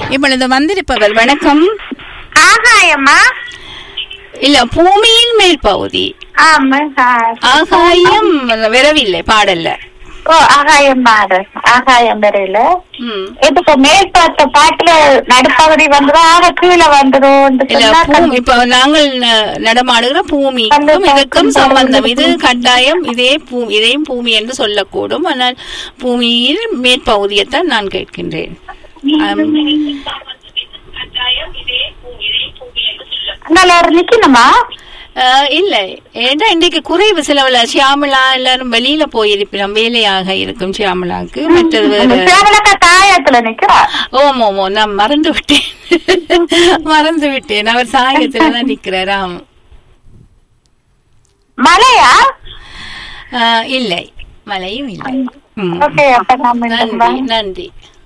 இப்பொழுது வந்திருப்பவர் வணக்கம் ஆகாயம்மா இல்ல பூமியின் மேல் பகுதி ஆமா ஆ. ஆகாயம் வரவில்லை பாடல்ல ஓ ஆகாயம் மாறு ஆகாயம் வரையில ம். இதுக்கு மேல் பார்த்த பாட்டுல நடுப்பகுதி வந்துடும் ஆக கீழே வந்துடும் இல்ல பூமி இப்ப நாங்கள் ந- நடமாடுகிற பூமிக்கும் இதற்கும் சம்பந்தம் இது கட்டாயம் இதே பூ இதையும் பூமி என்று சொல்லக்கூடும் ஆனால் பூமியில் மேற்பகுதியைத்தான் நான் கேட்கின்றேன் ஆம். நல்லா நிக்கணுமா அஹ், இல்லை ஏன்னா இன்றைக்கு குறைவு சிலவுல சியாமலா எல்லாரும் வெளியில போயிருப்பினோம் வேலையாக இருக்கும் சியாமலாக்கு மற்றது வேற சேவலக்கா தாயத்துல நிக்கிறா ஓம் ஓமோ நான் மறந்து விட்டேன் மறந்து விட்டேன் அவர் சாயத்துல தான் நிக்கிறார் ஆம் மலையா அஹ், இல்லை மழையும் இல்லை ம். ஓகே அப்ப நம்ம நன்றி நன்றி